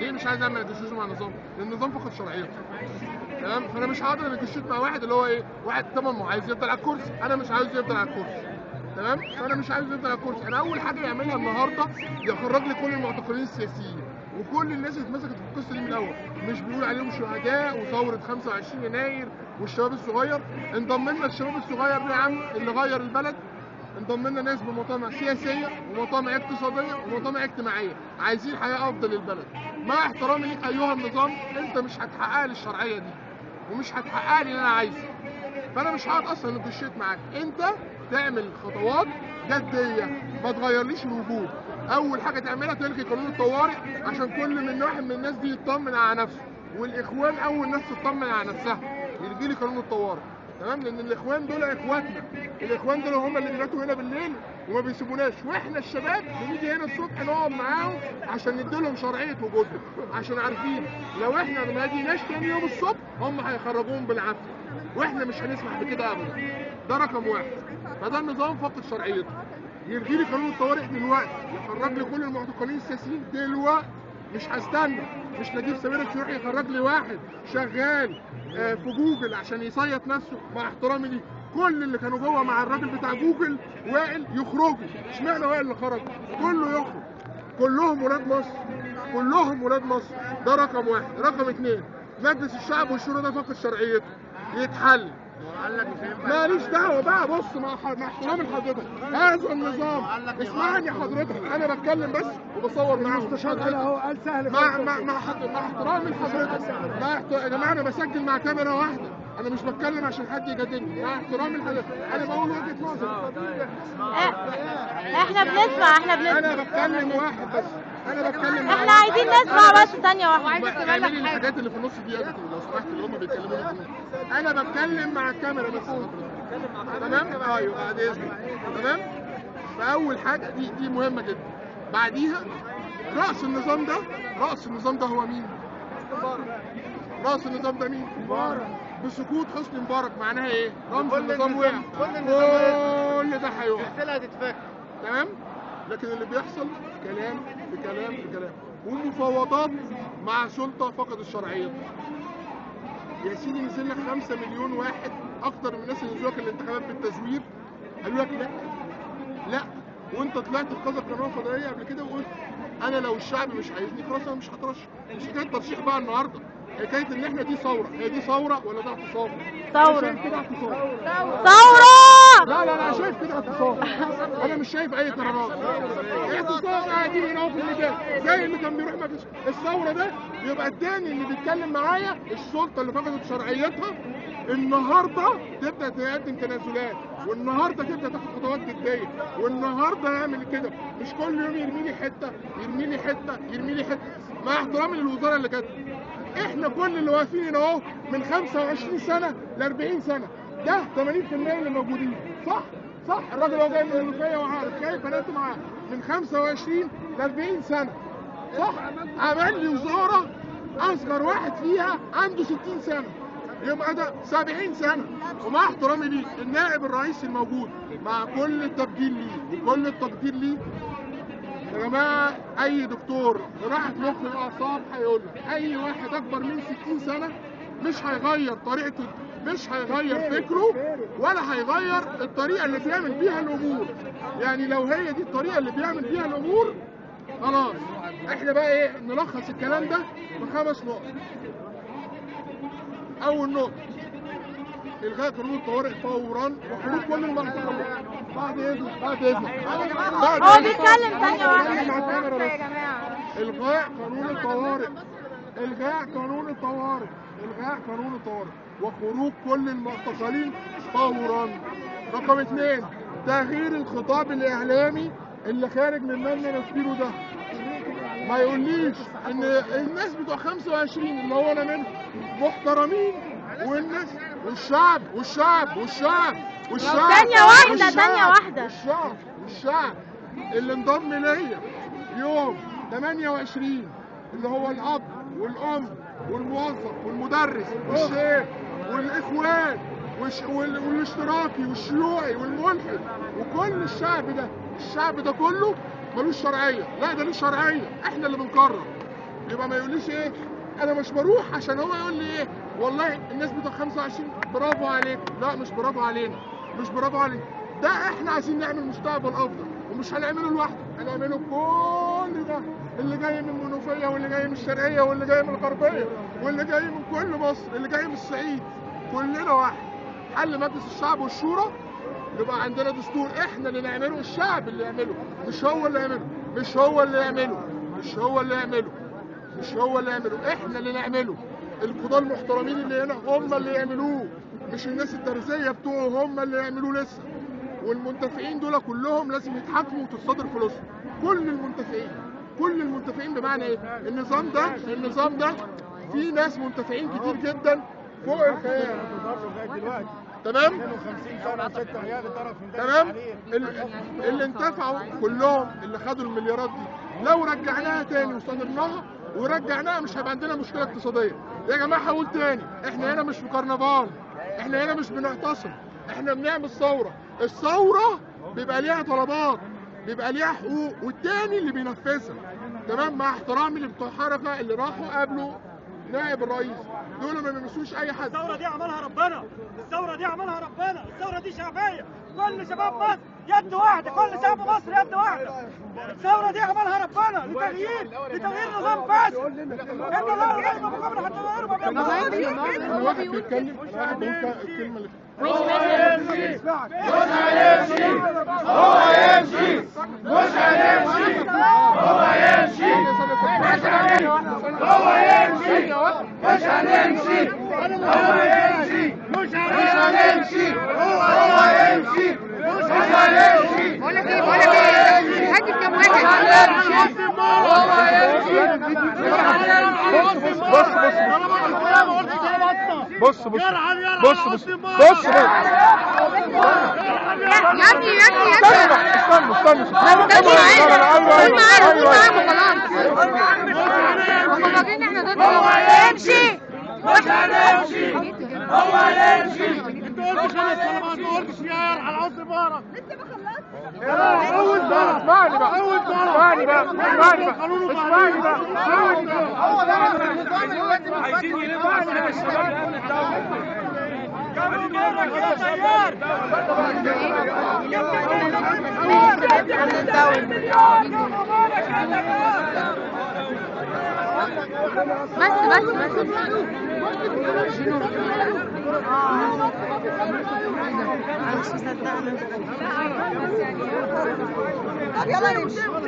ليه مش عايز اعمل نيجوشيشن مع النظام؟ لان النظام فقد شرعيته تمام فانا مش هقدر انيجوشيت مع واحد اللي هو ايه واحد تمام عايز يفضل على الكرسي انا مش عايز يفضل على الكرسي تمام فانا مش عايز يفضل على الكرسي انا اول حاجه يعملها النهارده يخرج لي كل المعتقلين السياسيين وكل الناس اللي اتمسكت في القصه دي من الاول مش بيقول عليهم شهداء وثوره 25 يناير والشباب الصغير انضم لنا الشباب الصغير ده يا عم اللي غير البلد انضم لنا ناس بمطامع سياسيه ومطامع اقتصاديه ومطامع اجتماعيه عايزين حياه افضل للبلد مع احترامي ليك ايها النظام انت مش هتحقق لي الشرعيه دي ومش هتحقق لي اللي انا عايزه فانا مش هقعد اصلا نجوشيت معاك انت تعمل خطوات جديه ما تغيرليش الوجود اول حاجه تعملها تلغي قانون الطوارئ عشان كل من واحد من الناس دي يطمن على نفسه والاخوان اول ناس تطمن على نفسها يلغي لي قانون الطوارئ تمام لان الاخوان دول اخواتنا الاخوان دول هم اللي بيباتوا هنا بالليل وما بيسيبوناش واحنا الشباب بنيجي هنا الصبح نقعد معاهم عشان نديلهم شرعيه وجودهم عشان عارفين لو احنا ما جيناش تاني يوم الصبح هم هيخرجوهم بالعافيه واحنا مش هنسمح بكده ابدا ده رقم واحد فده النظام فقد شرعيته يلغي لي قانون الطوارئ دلوقتي يخرج لي كل المعتقلين السياسيين دلوقتي مش هستنى مش نجيب سمير يروح يخرج لي واحد شغال آه، في جوجل عشان يصيط نفسه مع احترامي ليه كل اللي كانوا جوه مع الراجل بتاع جوجل وائل يخرجوا اشمعنى وائل اللي خرج كله يخرج كلهم ولاد مصر كلهم ولاد مصر ده رقم واحد رقم اثنين مجلس الشعب والشورى ده فقد شرعيته يتحل قال لك مش هينفع ماليش دعوه بقى بص مع ح- مع احترامي لحضرتك هذا النظام اسمعني حضرتك انا بتكلم بس وبصور معاهم المستشار قال اهو قال سهل مع مع مع, حض- مع احترامي لحضرتك مع احت- يا جماعه انا بسجل مع كاميرا واحده انا مش بتكلم عشان حد يجادلني مع احترامي لحضرتك انا بقول وجهه نظري احنا بنسمع احنا بنسمع انا بتكلم واحد بس انا بتكلم مع احنا عايزين نسمع بس ثانية واحدة ما- اعملي الحاجات اللي في النص دي يا دكتور لو سمحت اللي هم بيتكلموا فيها. انا بتكلم مع الكاميرا بس تمام ايوه بعد اذنك تمام فاول حاجه دي دي مهمه جدا بعديها راس النظام ده راس النظام ده هو مين راس النظام ده مين مبارك بسكوت حسني مبارك معناها ايه رمز كل النظام وقع النظام- كل النظام كل ده هيقع السلسله هتتفك تمام لكن اللي بيحصل كلام بكلام بكلام ومفاوضات مع سلطه فقدت شرعيه يا سيدي نزل لك 5 مليون واحد اكتر من الناس اللي نزلوا لك الانتخابات بالتزوير قالوا لك لا لا وانت طلعت في كذا قناه فضائيه قبل كده وقلت انا لو الشعب مش عايزني خلاص انا مش هترشح مش حكايه ترشيح بقى النهارده حكايه ان احنا دي ثوره هي دي ثوره ولا ده اعتصام؟ ثورة. أنا شايف كده اعتصام ثورة لا لا لا أنا شايف كده اعتصام انا مش شايف اي قرارات اعتصام قاعدين هنا في الميدان زي اللي كان بيروح مجلس الثوره ده يبقى التاني اللي بيتكلم معايا السلطه اللي فقدت شرعيتها النهارده تبدا تقدم تنازلات والنهارده تبدا تاخد خطوات جديه والنهارده يعمل كده مش كل يوم يرمي لي حته يرمي لي حته يرمي لي حته مع احترامي للوزاره اللي كانت احنا كل اللي واقفين هنا اهو من 25 سنه ل 40 سنه ده 80% اللي موجودين صح صح الراجل هو جاي من المنوفيه وعارف شايف انا انتوا معاه من 25 ل 40 سنه صح عمل لي وزاره اصغر واحد فيها عنده 60 سنه يبقى ده 70 سنه ومع احترامي ليه النائب الرئيسي الموجود مع كل التبجيل ليه وكل التقدير ليه يا جماعه اي دكتور جراحه مخ واعصاب هيقول لك اي واحد اكبر من 60 سنه مش هيغير طريقته مش هيغير فكره ولا هيغير الطريقه اللي بيعمل بيها الامور يعني لو هي دي الطريقه اللي بيعمل بيها الامور خلاص احنا بقى ايه نلخص الكلام ده بخمس نقط اول نقطه الغاء قانون الطوارئ فورا وخروج كل المعتقلين بعد اذنك بعد اذنك بعد هو إذنك. بيتكلم ثانية واحدة بيتكلم مع الكاميرا يا بس. جماعة الغاء قانون الطوارئ الغاء قانون الطوارئ الغاء قانون الطوارئ وخروج كل المعتقلين فورا رقم اثنين تغيير الخطاب الاعلامي اللي خارج من مبنى نسبيرو ده ما يقوليش ان الناس بتوع 25 اللي هو انا منهم محترمين والناس والشعب والشعب والشعب والشعب ثانية واحدة، والشعب ثانية واحدة. والشعب والشعب اللي انضم ليا يوم 28 اللي هو الاب والام والموظف والمدرس والشيخ والاخوان والش... وال... والاشتراكي والشيوعي والملحد وكل الشعب ده الشعب ده كله ملوش شرعيه لا ده ليه شرعيه احنا اللي بنقرر يبقى ما يقوليش ايه انا مش بروح عشان هو يقول لي ايه والله الناس بتوع 25 برافو عليك لا مش برافو علينا مش برافو علينا ده احنا عايزين نعمل مستقبل افضل ومش هنعمله لوحده هنعمله كل ده اللي جاي من المنوفيه واللي جاي من الشرقيه واللي جاي من الغربيه واللي جاي من كل مصر اللي جاي من الصعيد كلنا واحد حل مجلس الشعب والشورى يبقى عندنا دستور احنا اللي نعمله الشعب اللي يعمله مش هو اللي يعمله مش هو اللي يعمله مش هو اللي يعمله مش هو اللي يعمله احنا اللي نعمله القضاة المحترمين اللي هنا هم اللي يعملوه مش الناس الترزية بتوعه هم اللي يعملوه لسه والمنتفعين دول كلهم لازم يتحاكموا وتتصدر فلوسهم كل المنتفعين كل المنتفعين بمعنى ايه النظام ده النظام ده في ناس منتفعين كتير جدا فوق الخيال تمام 52 سنه و6 ريال اتضرب في ميدان تمام التحرير. ال- اللي انتفعوا كلهم اللي خدوا المليارات دي لو رجعناها تاني وصادرناها ورجعناها مش هيبقى عندنا مشكله اقتصاديه يا جماعه هقول تاني احنا هنا مش في كرنفال احنا هنا مش بنعتصم احنا بنعمل ثوره الثوره بيبقى ليها طلبات بيبقى ليها حقوق والتاني اللي بينفذها تمام مع احترامي لبتوع حركه اللي راحوا قابلوا نائب الرئيس دول ما بيمسوش اي حد الثورة دي عملها ربنا الثورة دي عملها ربنا الثورة دي شعبية كل شباب مصر يد واحدة كل شعب مصر يد واحدة الثورة دي عملها ربنا لتغيير لتغيير نظام فاسد انت لا غير مقابل حتى غيره ما بيعملش انا واحد بيتكلم واحد بيقول الكلمه اللي بقول لك ايه بقول لك ايه هدي كام بص بص بص بص بص بص بص يا ابني يا ابني يا استنى ابني استنى استنى ما بتقولش معانا أيوة، قول معانا قول أيوة، معانا أيوة. خلاص هم فاكرين ان احنا ضد امشي مش هنمشي هو هيمشي انت قلت خمس طلبات ما قلتش يا على عنصر مبارك اول بقى اسمعني بقى اول اسمعني بقى اسمعني بقى اسمعني بقى اسمعني بقى عايزين يلموا على الشباب كانوا مبارك يا تيار بس بس بس مش مصدقة